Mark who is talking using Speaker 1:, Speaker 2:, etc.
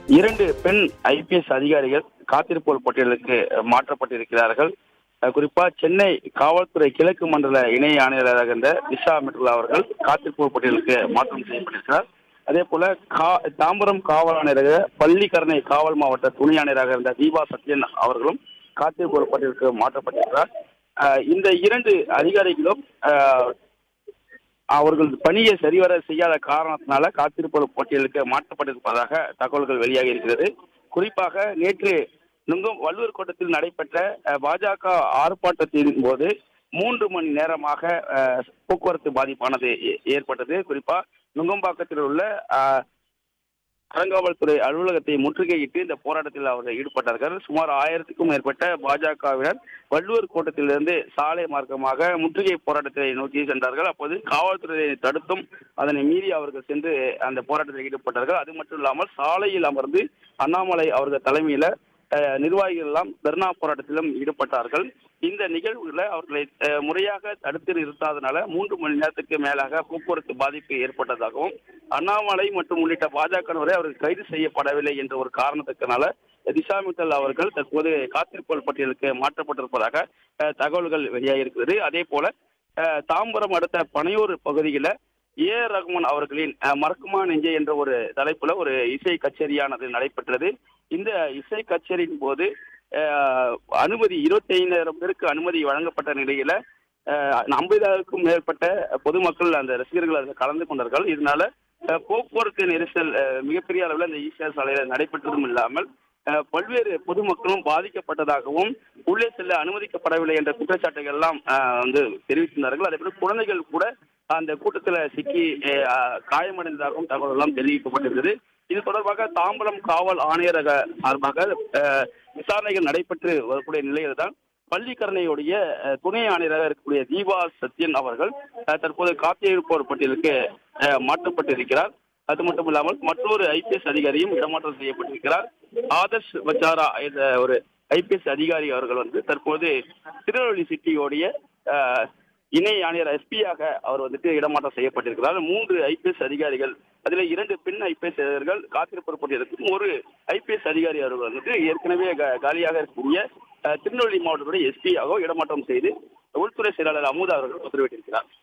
Speaker 1: இரண்டு பெண் ஐபிஎஸ் அதிகாரிகள் காத்திருப்போர் பட்டியலுக்கு மாற்றப்பட்டிருக்கிறார்கள் அஹ் குறிப்பா சென்னை காவல்துறை கிழக்கு மண்டல இணை ஆணையராக இருந்த நிஷா மெட்ரோலா அவர்கள் காத்திருப்போர் பட்டியலுக்கு மாற்றம் செய்யப்பட்டிருக்கிறார் அதே போல கா தாம்பரம் காவல் ஆணையராக பள்ளிக்கரணை காவல் மாவட்ட துணை ஆணையராக இருந்த தீபா சத்யன் அவர்களும் காத்திருப்போர் பட்டியலுக்கு மாற்றப்பட்டிருக்கிறார் அஹ் இந்த இரண்டு அதிகாரிகளும் அஹ், அவர்கள் பணியை சரிவர செய்யாத காரணத்தினால காத்திருப்போர் பட்டியலுக்கு மாற்றப்பட்டிருப்பதாக தகவல்கள் வெளியாகி இருக்கிறது குறிப்பாக நேற்று நுங்கம் வள்ளுவர் கோட்டத்தில் நடைபெற்ற அஹ், பாஜக ஆர்ப்பாட்டத்தின் போது மூன்று மணி நேரமாக அஹ், போக்குவரத்து பாதிப்பானது ஏ- ஏற்பட்டது குறிப்பா நுங்கம்பாக்கத்தில் உள்ள அஹ், அறங்காவல்துறை அலுவலகத்தை முற்றுகையிட்டு இந்த போராட்டத்தில் அவர்கள் ஈடுபட்டார்கள் சுமார் ஆயிரத்துக்கும் மேற்பட்ட பாஜகவினர் வள்ளுவர் கோட்டத்திலிருந்து சாலை மார்க்கமாக முற்றுகை போராட்டத்தை நோக்கி சென்றார்கள் அப்போது காவல்துறையை தடுத்தும் அதனை மீறி அவர்கள் சென்று அந்த போராட்டத்தில் ஈடுபட்டார்கள் அது மட்டும் இல்லாமல் சாலையில் அமர்ந்து அண்ணாமலை அவர்கள் தலைமையில அஹ், நிர்வாகிகள் எல்லாம் தர்ணா போராட்டத்திலும் ஈடுபட்டார்கள் இந்த நிகழ்வுகளை அவர்களை அஹ், முறையாக தடுத்து நிறுத்தாதனால மூன்று மணி நேரத்துக்கு மேலாக போக்குவரத்து பாதிப்பு ஏற்பட்டதாகவும் அண்ணாமலை மற்றும் உள்ளிட்ட பாஜகவினரை அவர்கள் கைது செய்யப்படவில்லை என்ற ஒரு காரணத்துக்குனால திஷா மிட்டல் அவர்கள் தற்போது காத்திருப்போர் பட்டியலுக்கு மாற்றப்பட்டிருப்பதாக அஹ், தகவல்கள் வெளியாகியிருக்கிறது அதே போல அஹ், தாம்பரம் அடுத்த பனையூர் பகுதியில் ஏ ஆர் ரஹ்மான் அவர்களின் அஹ், மறக்குமா நெஞ்சே என்ற ஒரு தலைப்புல ஒரு இசை கச்சேரியானது நடைபெற்றது இந்த இசை கச்சேரியின் போது அஹ், அனுமதி இருபத்தி ஐந்தாயிரம் பேருக்கு அனுமதி வழங்கப்பட்ட நிலையில ஐம்பதாயிரக்கும் மேற்பட்ட பொதுமக்கள் அந்த ரசிகர்கள் அதில் கலந்து கொண்டார்கள் இதனால அஹ், போக்குவரத்து நெரிசல் அஹ், மிகப்பெரிய அளவில் அந்த ஈசிஆர் சாலையில நடைபெற்றதும் இல்லாமல் அஹ், பல்வேறு பொதுமக்களும் பாதிக்கப்பட்டதாகவும் உள்ளே செல்ல அனுமதிக்கப்படவில்லை என்ற குற்றச்சாட்டுகள் எல்லாம் அஹ், வந்து தெரிவித்திருந்தார்கள் அதே போல குழந்தைகள் கூட அந்த கூட்டத்தில் சிக்கி அஹ், காயமடைந்ததாகவும் தகவல் எல்லாம் தெரிவிக்கப்பட்டிருந்தது இது தொடர்பாக தாம்பரம் காவல் ஆணையரக சார்பாக அஹ், விசாரணைகள் நடைபெற்று வரக்கூடிய நிலையில் தான் பள்ளிக்கரணையுடைய அஹ், துணை ஆணையராக இருக்கக்கூடிய தீபா சத்யன் அவர்கள் அஹ், தற்போது காத்திருப்போர் பட்டியலுக்கு அஹ், மாற்றப்பட்டிருக்கிறார் அது மட்டும் இல்லாமல் மற்றொரு ஐபிஎஸ் அதிகாரியும் இடமாற்றம் செய்யப்பட்டிருக்கிறார் ஆதர்ஷ் பச்சாரா என்ற ஒரு ஐபிஎஸ் அதிகாரி அவர்கள் வந்து தற்போது திருநெல்வேலி சிட்டியோடைய அஹ், இணை ஆணையர் எஸ்பியாக அவர் வந்துட்டு இடமாற்றம் செய்யப்பட்டிருக்கிறார் மூன்று ஐபிஎஸ் அதிகாரிகள் அதுல இரண்டு பெண் ஐபிஎஸ் அதிகாரிகள் காத்திருப்போர் பட்டியலுக்கும் ஒரு ஐபிஎஸ் அதிகாரி அவர்கள் வந்துட்டு ஏற்கனவே கா- காலியாக இருக்கக்கூடிய அஹ், திருநெல்வேலி மாவட்டத்துடைய எஸ்பியாக இடமாற்றம் செய்து உள்துறை செயலாளர் அமுதா அவர்கள் உத்தரவிட்டிருக்கிறார்